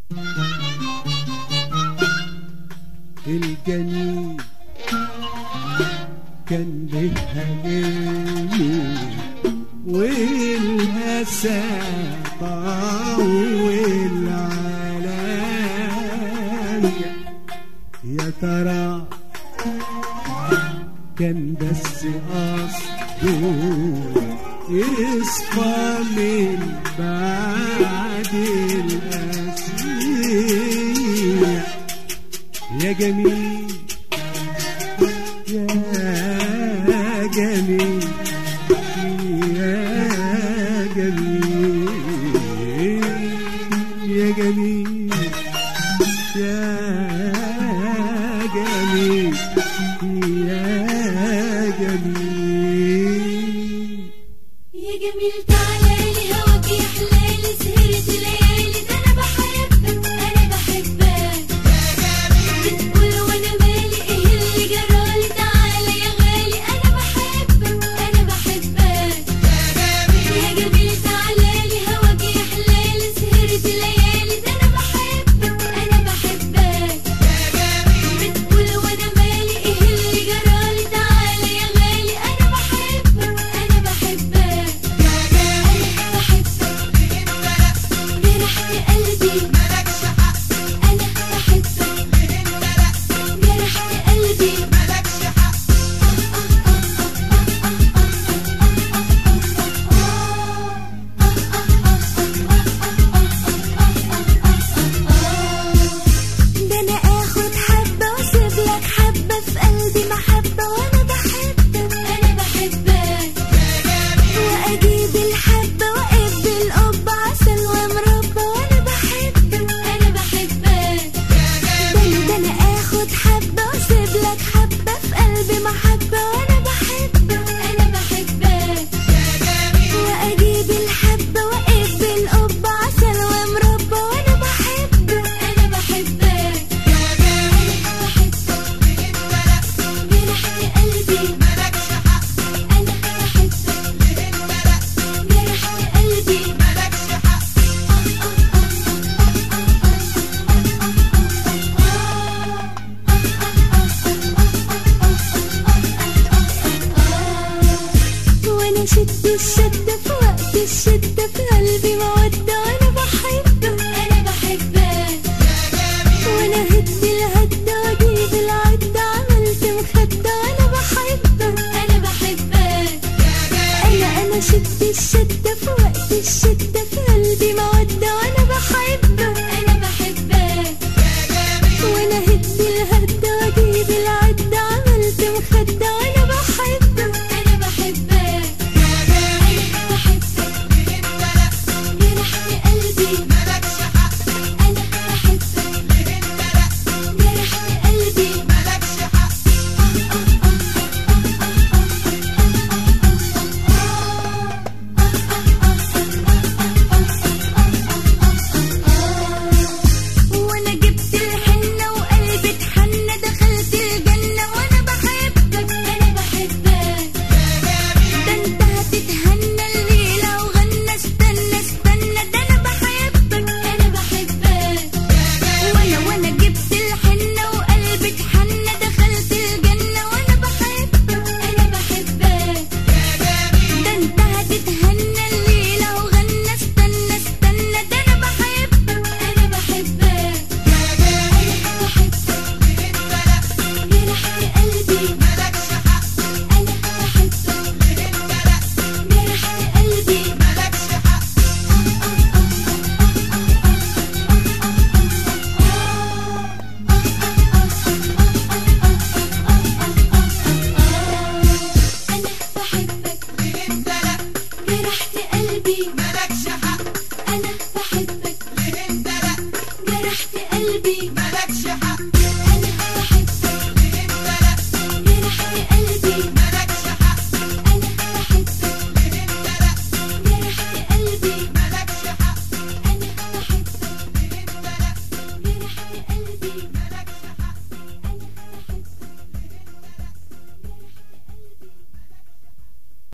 الجميل كان لها جميل والهسا طول عليا يا ترى كان بس قصده يصفى من بعد الأسية يا جميل يا جميل يا جميل يا جميل يا جميل يا جميل يا جميل تعالى لي هواك يا حلالي سهرت ليالي ده انا بحبك انا بحبك بتقول وانا مالي ايه اللي جرالي تعالى يا غالي انا بحبك انا بحبك يا جميل تعالى لي هواك يا حلالي سهرت ليالي ده انا بحبك انا بحبك بتقول وانا مالي ايه اللي جرالي تعالى يا غالي انا بحبك انا بحبك انا بحبك جرحت قلبي